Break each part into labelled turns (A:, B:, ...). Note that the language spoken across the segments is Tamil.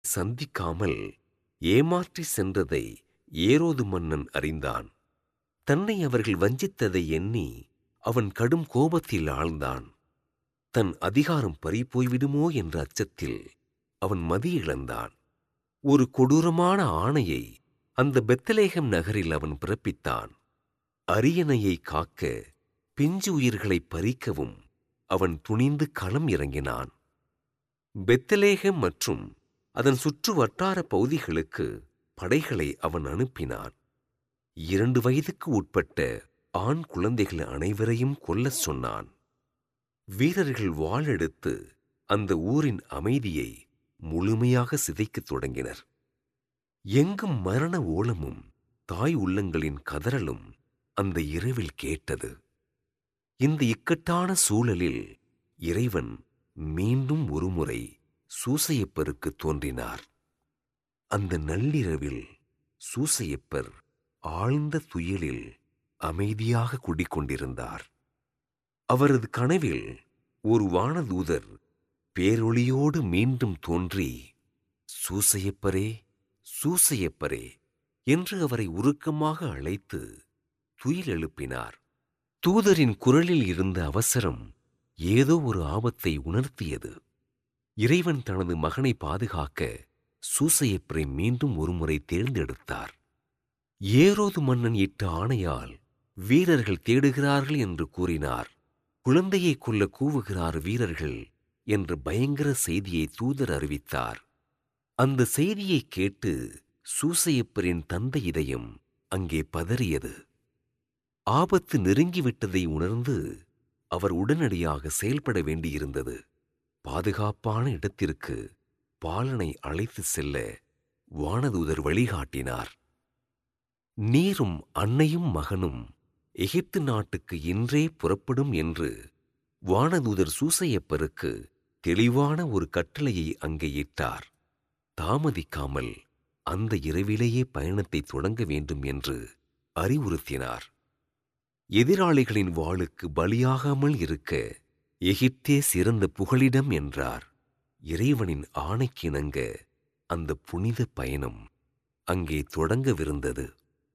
A: சந்திக்காமல் ஏமாற்றி சென்றதை ஏரோது மன்னன் அறிந்தான் தன்னை அவர்கள் வஞ்சித்ததை எண்ணி அவன் கடும் கோபத்தில் ஆழ்ந்தான் தன் அதிகாரம் பறிபோய்விடுமோ என்ற அச்சத்தில் அவன் மதியிழந்தான் ஒரு கொடூரமான ஆணையை அந்த பெத்தலேகம் நகரில் அவன் பிறப்பித்தான் அரியணையை காக்க பிஞ்சு உயிர்களை பறிக்கவும் அவன் துணிந்து களம் இறங்கினான் பெத்தலேகம் மற்றும் அதன் சுற்று வட்டார பகுதிகளுக்கு படைகளை அவன் அனுப்பினான் இரண்டு வயதுக்கு உட்பட்ட ஆண் குழந்தைகள் அனைவரையும் கொல்லச் சொன்னான் வீரர்கள் வாளெடுத்து அந்த ஊரின் அமைதியை முழுமையாக சிதைக்கத் தொடங்கினர் எங்கும் மரண ஓலமும் தாய் உள்ளங்களின் கதறலும் அந்த இரவில் கேட்டது இந்த இக்கட்டான சூழலில் இறைவன் மீண்டும் ஒருமுறை சூசையப்பருக்கு தோன்றினார் அந்த நள்ளிரவில் சூசையப்பர் ஆழ்ந்த துயிலில் அமைதியாக குடிக்கொண்டிருந்தார் அவரது கனவில் ஒரு வானதூதர் பேரொளியோடு மீண்டும் தோன்றி சூசையப்பரே சூசையப்பரே என்று அவரை உருக்கமாக அழைத்து துயில் எழுப்பினார் தூதரின் குரலில் இருந்த அவசரம் ஏதோ ஒரு ஆபத்தை உணர்த்தியது இறைவன் தனது மகனை பாதுகாக்க சூசையப்பரை மீண்டும் ஒருமுறை தேர்ந்தெடுத்தார் ஏரோது மன்னன் இட்ட ஆணையால் வீரர்கள் தேடுகிறார்கள் என்று கூறினார் குழந்தையை கொல்ல கூவுகிறார் வீரர்கள் என்ற பயங்கர செய்தியை தூதர் அறிவித்தார் அந்த செய்தியை கேட்டு சூசையப்பரின் தந்தை இதயம் அங்கே பதறியது ஆபத்து நெருங்கிவிட்டதை உணர்ந்து அவர் உடனடியாக செயல்பட வேண்டியிருந்தது பாதுகாப்பான இடத்திற்கு பாலனை அழைத்து செல்ல வானதூதர் வழிகாட்டினார் நீரும் அன்னையும் மகனும் எகிப்து நாட்டுக்கு இன்றே புறப்படும் என்று வானதூதர் சூசையப்பருக்கு தெளிவான ஒரு கட்டளையை அங்கே இட்டார் தாமதிக்காமல் அந்த இரவிலேயே பயணத்தை தொடங்க வேண்டும் என்று அறிவுறுத்தினார் எதிராளிகளின் வாளுக்கு பலியாகாமல் இருக்க எகிப்தே சிறந்த புகலிடம் என்றார் இறைவனின் ஆணைக்கிணங்க அந்த புனித பயணம் அங்கே தொடங்கவிருந்தது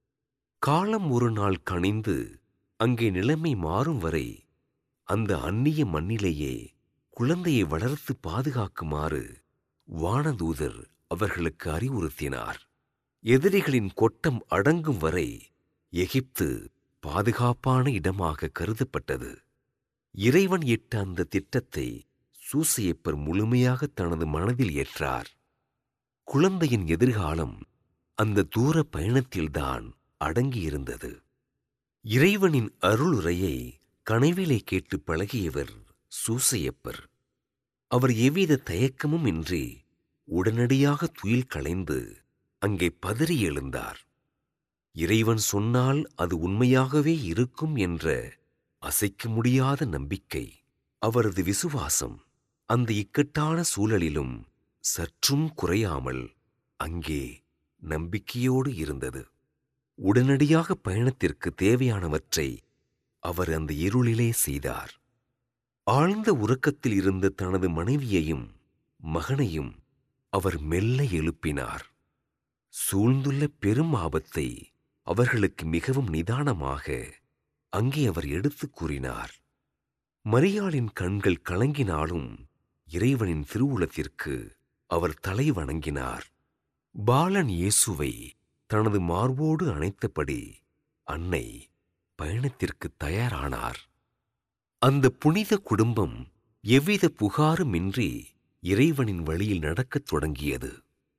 A: காலம் ஒரு நாள் கனிந்து அங்கே நிலைமை மாறும் வரை அந்த அந்நிய மண்ணிலேயே குழந்தையை வளர்த்து பாதுகாக்குமாறு வானதூதர் அவர்களுக்கு அறிவுறுத்தினார் எதிரிகளின் கொட்டம் அடங்கும் வரை எகிப்து பாதுகாப்பான இடமாக கருதப்பட்டது இறைவன் இட்ட அந்த திட்டத்தை சூசையப்பர் முழுமையாக தனது மனதில் ஏற்றார் குழந்தையின் எதிர்காலம் அந்த தூர பயணத்தில்தான் அடங்கியிருந்தது இறைவனின் அருளுரையை கனவிலே கேட்டு பழகியவர் சூசையப்பர் அவர் எவ்வித தயக்கமும் இன்றி உடனடியாக துயில் களைந்து அங்கே பதறி எழுந்தார் இறைவன் சொன்னால் அது உண்மையாகவே இருக்கும் என்ற அசைக்க முடியாத நம்பிக்கை அவரது விசுவாசம் அந்த இக்கட்டான சூழலிலும் சற்றும் குறையாமல் அங்கே நம்பிக்கையோடு இருந்தது உடனடியாக பயணத்திற்கு தேவையானவற்றை அவர் அந்த இருளிலே செய்தார் ஆழ்ந்த உறக்கத்தில் இருந்த தனது மனைவியையும் மகனையும் அவர் மெல்ல எழுப்பினார் சூழ்ந்துள்ள பெரும் ஆபத்தை அவர்களுக்கு மிகவும் நிதானமாக அங்கே அவர் எடுத்துக் கூறினார் மரியாளின் கண்கள் கலங்கினாலும் இறைவனின் திருவுளத்திற்கு அவர் தலை வணங்கினார் பாலன் இயேசுவை தனது மார்போடு அணைத்தபடி அன்னை பயணத்திற்கு தயாரானார் அந்த புனித குடும்பம் எவ்வித புகாருமின்றி இறைவனின் வழியில் நடக்கத் தொடங்கியது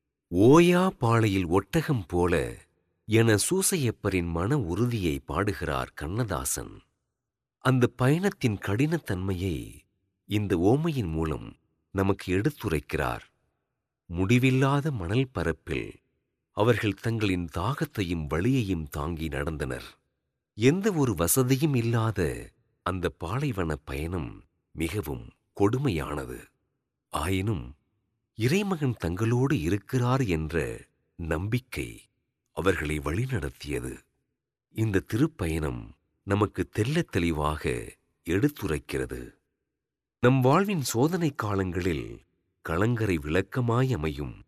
A: ஓயா பாளையில் ஒட்டகம் போல என சூசையப்பரின் மன உறுதியை பாடுகிறார் கண்ணதாசன் அந்த பயணத்தின் கடினத்தன்மையை இந்த ஓமையின் மூலம் நமக்கு எடுத்துரைக்கிறார் முடிவில்லாத மணல் பரப்பில் அவர்கள் தங்களின் தாகத்தையும் வழியையும் தாங்கி நடந்தனர் எந்த ஒரு வசதியும் இல்லாத அந்த பாலைவன பயணம் மிகவும் கொடுமையானது ஆயினும் இறைமகன் தங்களோடு இருக்கிறார் என்ற நம்பிக்கை அவர்களை வழிநடத்தியது இந்த திருப்பயணம் நமக்கு தெள்ளத் தெளிவாக எடுத்துரைக்கிறது நம் வாழ்வின் சோதனை காலங்களில் கலங்கரை விளக்கமாய் அமையும்